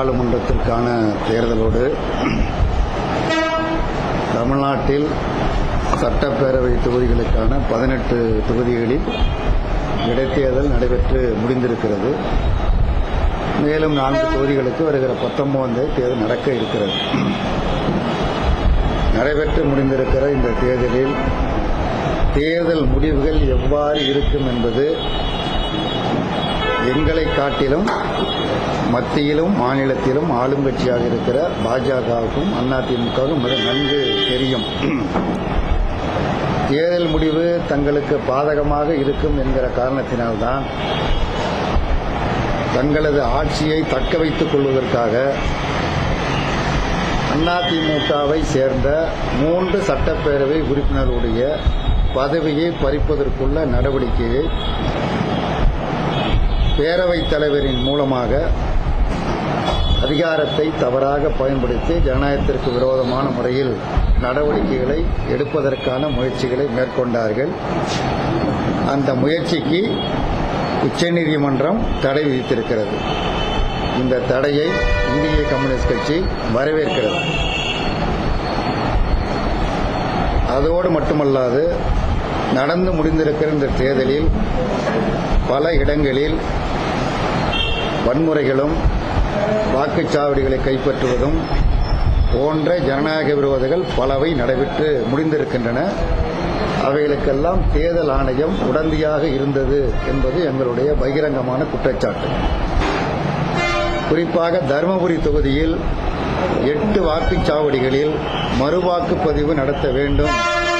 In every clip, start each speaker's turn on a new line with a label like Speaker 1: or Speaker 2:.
Speaker 1: நாடாளுமன்றத்திற்கான தேர்தலோடு தமிழ்நாட்டில் சட்டப்பேரவை தொகுதிகளுக்கான பதினெட்டு தொகுதிகளில் இடைத்தேர்தல் நடைபெற்று முடிந்திருக்கிறது மேலும் நான்கு தொகுதிகளுக்கு வருகிற பத்தொன்பதாம் தேதி தேர்தல் நடக்க இருக்கிறது நடைபெற்று முடிந்திருக்கிற இந்த தேர்தலில் தேர்தல் முடிவுகள் எவ்வாறு இருக்கும் என்பது எங்களை காட்டிலும் மத்தியிலும் மாநிலத்திலும் ஆளுங்கட்சியாக இருக்கிற பாஜகவுக்கும் அதிமுகவுக்கும் மிக நன்கு தெரியும் தேர்தல் முடிவு தங்களுக்கு பாதகமாக இருக்கும் என்கிற காரணத்தினால்தான் தங்களது ஆட்சியை தக்க வைத்துக் கொள்வதற்காக அதிமுகவை சேர்ந்த மூன்று சட்டப்பேரவை உறுப்பினருடைய பதவியை பறிப்பதற்குள்ள நடவடிக்கையை பேரவைத் தலைவரின் மூலமாக அதிகாரத்தை தவறாக பயன்படுத்தி ஜனநாயகத்திற்கு விரோதமான முறையில் நடவடிக்கைகளை எடுப்பதற்கான முயற்சிகளை மேற்கொண்டார்கள் அந்த முயற்சிக்கு உச்சநீதிமன்றம் தடை விதித்திருக்கிறது இந்த தடையை இந்திய கம்யூனிஸ்ட் கட்சி வரவேற்கிறது அதோடு மட்டுமல்லாது நடந்து முடிந்திருக்கிற இந்த தேர்தலில் பல இடங்களில் வன்முறைகளும் வாக்குச்சாவடிகளை கைப்பற்றுவதும் போன்ற ஜனநாயக விரோதிகள் பலவை நடைபெற்று முடிந்திருக்கின்றன அவைகளுக்கெல்லாம் தேர்தல் ஆணையம் உடந்தையாக இருந்தது என்பது எங்களுடைய பகிரங்கமான குற்றச்சாட்டு குறிப்பாக தருமபுரி தொகுதியில் எட்டு வாக்குச்சாவடிகளில் மறுவாக்குப்பதிவு நடத்த வேண்டும்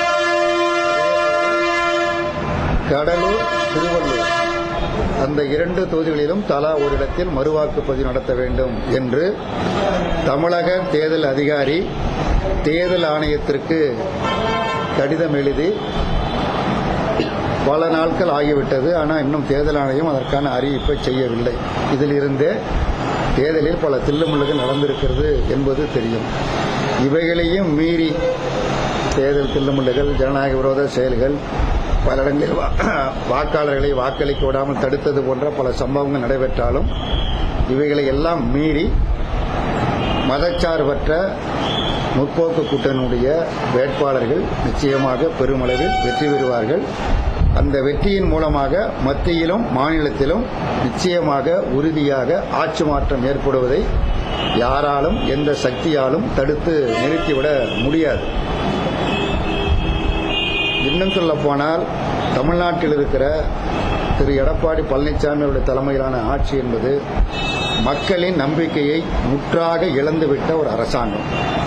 Speaker 1: கடலூர் திருவள்ளூர் அந்த இரண்டு தொகுதிகளிலும் தலா ஒரு இடத்தில் மறுவாக்குப்பதிவு நடத்த வேண்டும் என்று தமிழக தேர்தல் அதிகாரி தேர்தல் ஆணையத்திற்கு கடிதம் எழுதி பல நாட்கள் ஆகிவிட்டது ஆனால் இன்னும் தேர்தல் ஆணையம் அதற்கான அறிவிப்பை செய்யவில்லை இதிலிருந்தே தேர்தலில் பல தில்லுமுள்ளுகள் நடந்திருக்கிறது என்பது தெரியும் இவைகளையும் மீறி தேர்தல் தில்லுமுள்ளுகள் ஜனநாயக விரோத செயல்கள் பல இடங்களில் வா- வாக்காளர்களை வாக்களிக்க விடாமல் தடுத்தது போன்ற பல சம்பவங்கள் நடைபெற்றாலும் இவைகளை எல்லாம் மீறி மதச்சார்பற்ற முற்போக்கு கூட்டணியுடைய வேட்பாளர்கள் நிச்சயமாக பெருமளவில் வெற்றி பெறுவார்கள் அந்த வெற்றியின் மூலமாக மத்தியிலும் மாநிலத்திலும் நிச்சயமாக உறுதியாக ஆட்சி மாற்றம் ஏற்படுவதை யாராலும் எந்த சக்தியாலும் தடுத்து நிறுத்திவிட முடியாது இன்னும் சொல்ல போனால் தமிழ்நாட்டில் இருக்கிற திரு எடப்பாடி பழனிசாமி அவருடைய தலைமையிலான ஆட்சி என்பது மக்களின் நம்பிக்கையை முற்றாக இழந்துவிட்ட ஒரு அரசாங்கம்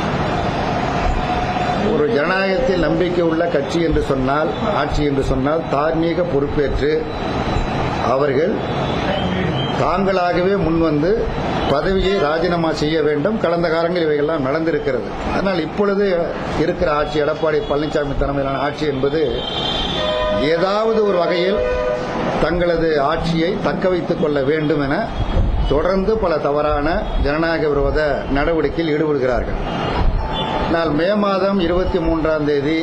Speaker 1: ஒரு ஜனநாயகத்தில் நம்பிக்கை உள்ள கட்சி என்று சொன்னால் ஆட்சி என்று சொன்னால் தார்மீக பொறுப்பேற்று அவர்கள் தாங்களாகவே முன்வந்து பதவியை ராஜினாமா செய்ய வேண்டும் கடந்த காலங்களில் இவைகள்லாம் நடந்திருக்கிறது ஆனால் இப்பொழுது இருக்கிற ஆட்சி எடப்பாடி பழனிசாமி தலைமையிலான ஆட்சி என்பது ஏதாவது ஒரு வகையில் தங்களது ஆட்சியை தக்க வைத்துக் கொள்ள வேண்டும் என தொடர்ந்து பல தவறான ஜனநாயக விரோத நடவடிக்கையில் ஈடுபடுகிறார்கள் ஆனால் மே மாதம் இருபத்தி மூன்றாம் தேதி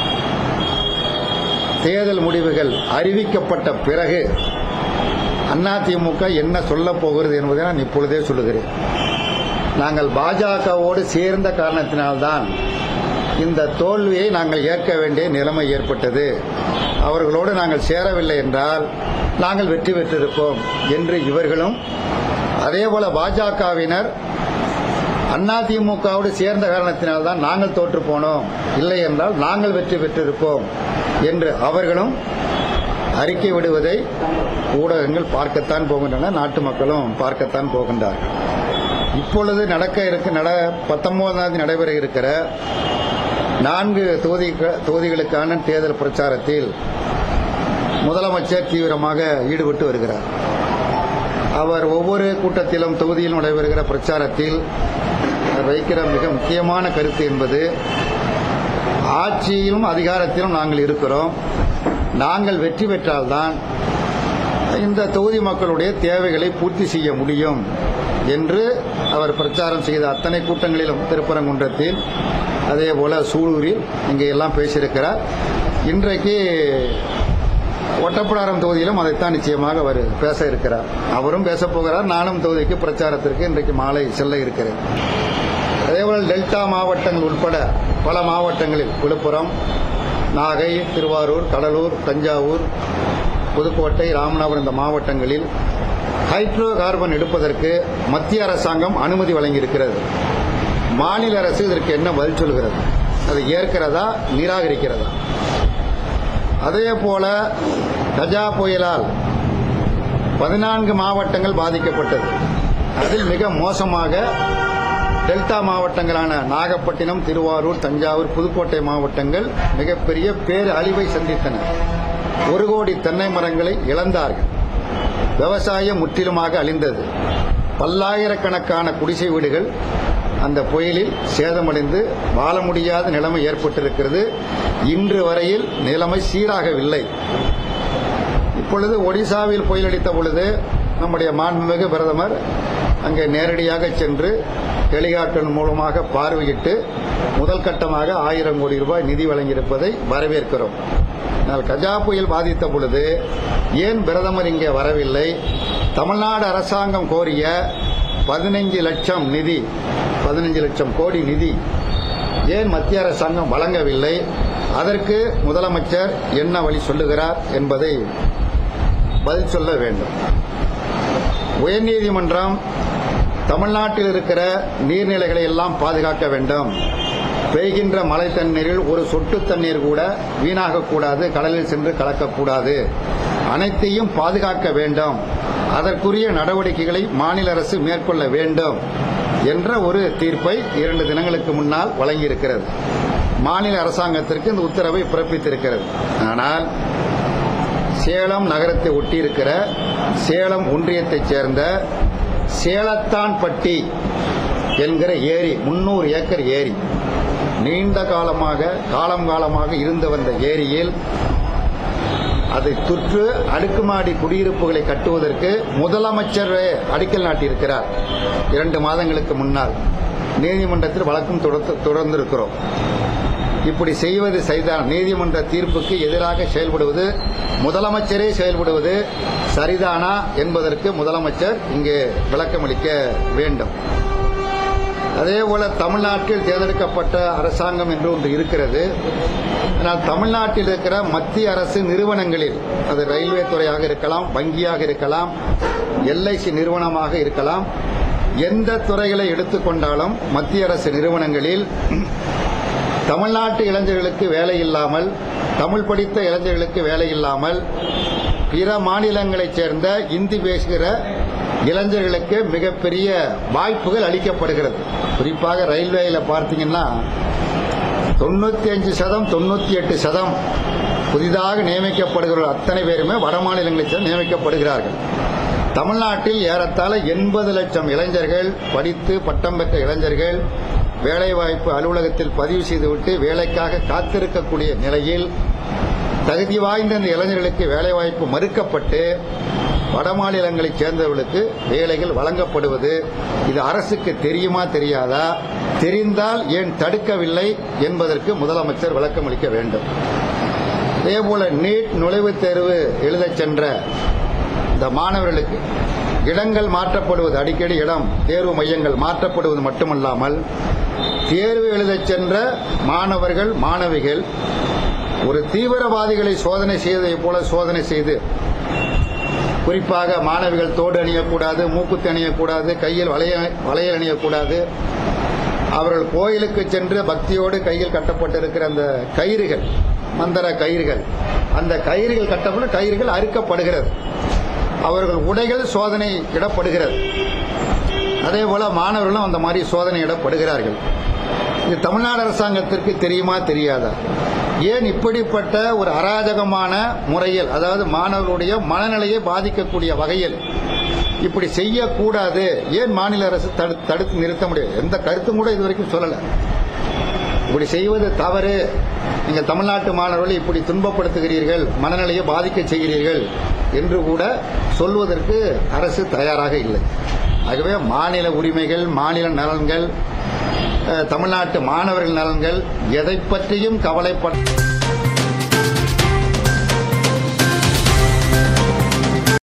Speaker 1: தேர்தல் முடிவுகள் அறிவிக்கப்பட்ட பிறகு அதிமுக என்ன சொல்லப் போகிறது என்பதை நான் இப்பொழுதே சொல்லுகிறேன் நாங்கள் பாஜகவோடு சேர்ந்த காரணத்தினால்தான் இந்த தோல்வியை நாங்கள் ஏற்க வேண்டிய நிலைமை ஏற்பட்டது அவர்களோடு நாங்கள் சேரவில்லை என்றால் நாங்கள் வெற்றி பெற்றிருப்போம் என்று இவர்களும் அதேபோல பாஜகவினர் அதிமுகவோடு சேர்ந்த காரணத்தினால்தான் நாங்கள் தோற்று போனோம் இல்லை என்றால் நாங்கள் வெற்றி பெற்றிருப்போம் என்று அவர்களும் அறிக்கை விடுவதை ஊடகங்கள் பார்க்கத்தான் போகின்றன நாட்டு மக்களும் பார்க்கத்தான் போகின்றார்கள் இப்பொழுது நடக்க இருக்க நட பத்தொன்பதாம் தேதி நடைபெற இருக்கிற நான்கு தொகுதி தொகுதிகளுக்கான தேர்தல் பிரச்சாரத்தில் முதலமைச்சர் தீவிரமாக ஈடுபட்டு வருகிறார் அவர் ஒவ்வொரு கூட்டத்திலும் தொகுதியில் நடைபெறுகிற பிரச்சாரத்தில் அவர் வைக்கிற மிக முக்கியமான கருத்து என்பது ஆட்சியிலும் அதிகாரத்திலும் நாங்கள் இருக்கிறோம் நாங்கள் வெற்றி பெற்றால்தான் இந்த தொகுதி மக்களுடைய தேவைகளை பூர்த்தி செய்ய முடியும் என்று அவர் பிரச்சாரம் செய்த அத்தனை கூட்டங்களிலும் திருப்பரங்குன்றத்தில் அதே போல சூலூரில் இங்கே எல்லாம் பேசியிருக்கிறார் இன்றைக்கு ஒட்டப்பிடாரம் தொகுதியிலும் அதைத்தான் நிச்சயமாக அவர் பேச இருக்கிறார் அவரும் பேசப் போகிறார் நானும் தொகுதிக்கு பிரச்சாரத்திற்கு இன்றைக்கு மாலை செல்ல இருக்கிறேன் அதேபோல் டெல்டா மாவட்டங்கள் உட்பட பல மாவட்டங்களில் விழுப்புரம் நாகை திருவாரூர் கடலூர் தஞ்சாவூர் புதுக்கோட்டை ராமநாதபுரம் இந்த மாவட்டங்களில் ஹைட்ரோ கார்பன் எடுப்பதற்கு மத்திய அரசாங்கம் அனுமதி வழங்கியிருக்கிறது மாநில அரசு இதற்கு என்ன பதில் சொல்கிறது அது ஏற்கிறதா நிராகரிக்கிறதா அதே போல கஜா புயலால் பதினான்கு மாவட்டங்கள் பாதிக்கப்பட்டது அதில் மிக மோசமாக டெல்டா மாவட்டங்களான நாகப்பட்டினம் திருவாரூர் தஞ்சாவூர் புதுக்கோட்டை மாவட்டங்கள் மிகப்பெரிய பேர் அழிவை சந்தித்தன ஒரு கோடி தென்னை மரங்களை இழந்தார்கள் விவசாயம் முற்றிலுமாக அழிந்தது பல்லாயிரக்கணக்கான குடிசை வீடுகள் அந்த புயலில் சேதமடைந்து வாழ முடியாத நிலைமை ஏற்பட்டிருக்கிறது இன்று வரையில் நிலைமை சீராகவில்லை இப்பொழுது ஒடிசாவில் புயல் அடித்த பொழுது நம்முடைய மாண்புமிகு பிரதமர் அங்கே நேரடியாக சென்று ஹெலிகாப்டர் மூலமாக பார்வையிட்டு முதல் கட்டமாக ஆயிரம் கோடி ரூபாய் நிதி வழங்கியிருப்பதை வரவேற்கிறோம் ஆனால் கஜா புயல் பாதித்த பொழுது ஏன் பிரதமர் இங்கே வரவில்லை தமிழ்நாடு அரசாங்கம் கோரிய பதினைஞ்சு லட்சம் நிதி பதினைஞ்சு லட்சம் கோடி நிதி ஏன் மத்திய அரசாங்கம் வழங்கவில்லை அதற்கு முதலமைச்சர் என்ன வழி சொல்லுகிறார் என்பதை பதில் சொல்ல வேண்டும் உயர்நீதிமன்றம் தமிழ்நாட்டில் இருக்கிற நீர்நிலைகளை எல்லாம் பாதுகாக்க வேண்டும் பெய்கின்ற மழை தண்ணீரில் ஒரு சொட்டு தண்ணீர் கூட வீணாகக்கூடாது கடலில் சென்று கலக்கக்கூடாது அனைத்தையும் பாதுகாக்க வேண்டும் அதற்குரிய நடவடிக்கைகளை மாநில அரசு மேற்கொள்ள வேண்டும் என்ற ஒரு தீர்ப்பை இரண்டு தினங்களுக்கு முன்னால் வழங்கியிருக்கிறது மாநில அரசாங்கத்திற்கு இந்த உத்தரவை பிறப்பித்திருக்கிறது ஆனால் சேலம் நகரத்தை ஒட்டியிருக்கிற சேலம் ஒன்றியத்தைச் சேர்ந்த சேலத்தான்பட்டி என்கிற ஏரி முன்னூறு ஏக்கர் ஏரி நீண்ட காலமாக காலம் காலமாக இருந்து வந்த ஏரியில் அதை துற்று அடுக்குமாடி குடியிருப்புகளை கட்டுவதற்கு முதலமைச்சரே அடிக்கல் நாட்டியிருக்கிறார் இரண்டு மாதங்களுக்கு முன்னால் நீதிமன்றத்தில் வழக்கும் தொடர்ந்து- தொடர்ந்திருக்கிறோம் இப்படி செய்வது செய்தால் நீதிமன்ற தீர்ப்புக்கு எதிராக செயல்படுவது முதலமைச்சரே செயல்படுவது சரிதானா என்பதற்கு முதலமைச்சர் இங்கே விளக்கமளிக்க வேண்டும் அதேபோல தமிழ்நாட்டில் தேர்ந்தெடுக்கப்பட்ட அரசாங்கம் என்று ஒன்று இருக்கிறது ஆனால் தமிழ்நாட்டில் இருக்கிற மத்திய அரசு நிறுவனங்களில் அது ரயில்வே துறையாக இருக்கலாம் வங்கியாக இருக்கலாம் எல்ஐசி நிறுவனமாக இருக்கலாம் எந்த துறைகளை எடுத்துக்கொண்டாலும் மத்திய அரசு நிறுவனங்களில் தமிழ்நாட்டு இளைஞர்களுக்கு வேலை இல்லாமல் தமிழ் படித்த இளைஞர்களுக்கு வேலை இல்லாமல் பிற மாநிலங்களைச் சேர்ந்த இந்தி பேசுகிற இளைஞர்களுக்கு மிகப்பெரிய வாய்ப்புகள் அளிக்கப்படுகிறது குறிப்பாக ரயில்வேயில் பார்த்தீங்கன்னா தொண்ணூத்தி அஞ்சு சதம் தொண்ணூத்தி எட்டு சதம் புதிதாக நியமிக்கப்படுகிற அத்தனை பேருமே வட மாநிலங்களைச் சேர்ந்து நியமிக்கப்படுகிறார்கள் தமிழ்நாட்டில் ஏறத்தாழ எண்பது லட்சம் இளைஞர்கள் படித்து பட்டம் பெற்ற இளைஞர்கள் வேலைவாய்ப்பு அலுவலகத்தில் பதிவு செய்துவிட்டு வேலைக்காக காத்திருக்கக்கூடிய நிலையில் தகுதி வாய்ந்த இந்த இளைஞர்களுக்கு வேலைவாய்ப்பு மறுக்கப்பட்டு வட மாநிலங்களைச் சேர்ந்தவர்களுக்கு வேலைகள் வழங்கப்படுவது இது அரசுக்கு தெரியுமா தெரியாதா தெரிந்தால் ஏன் தடுக்கவில்லை என்பதற்கு முதலமைச்சர் விளக்கமளிக்க வேண்டும் அதேபோல நீட் நுழைவுத் தேர்வு எழுதச் சென்ற இந்த மாணவர்களுக்கு இடங்கள் மாற்றப்படுவது அடிக்கடி இடம் தேர்வு மையங்கள் மாற்றப்படுவது மட்டுமல்லாமல் தேர்வு எழுதச் சென்ற மாணவர்கள் மாணவிகள் ஒரு தீவிரவாதிகளை சோதனை செய்ததைப் போல சோதனை செய்து குறிப்பாக மாணவிகள் தோடு அணியக்கூடாது மூக்குத்தி அணியக்கூடாது கையில் வளைய வளையல் அணியக்கூடாது அவர்கள் கோயிலுக்கு சென்று பக்தியோடு கையில் கட்டப்பட்டிருக்கிற அந்த கயிறுகள் மந்திர கயிறுகள் அந்த கயிறுகள் கட்டப்பட்ட கயிறுகள் அறுக்கப்படுகிறது அவர்கள் உடைகள் சோதனை இடப்படுகிறது அதே போல மாணவர்களும் அந்த மாதிரி சோதனை இடப்படுகிறார்கள் இது தமிழ்நாடு அரசாங்கத்திற்கு தெரியுமா தெரியாதா ஏன் இப்படிப்பட்ட ஒரு அராஜகமான முறையில் அதாவது மாணவர்களுடைய மனநிலையை பாதிக்கக்கூடிய வகையில் இப்படி செய்யக்கூடாது ஏன் மாநில அரசு தடு தடுத்து நிறுத்த முடியாது எந்த கருத்தும் கூட இதுவரைக்கும் சொல்லலை இப்படி செய்வது தவறு நீங்கள் தமிழ்நாட்டு மாணவர்களை இப்படி துன்பப்படுத்துகிறீர்கள் மனநிலையை பாதிக்க செய்கிறீர்கள் என்று கூட சொல்வதற்கு அரசு தயாராக இல்லை ஆகவே மாநில உரிமைகள் மாநில நலன்கள் அஹ், தமிழ்நாட்டு மாணவர்கள் நலன்கள் எதை பற்றியும் கவலைப்பட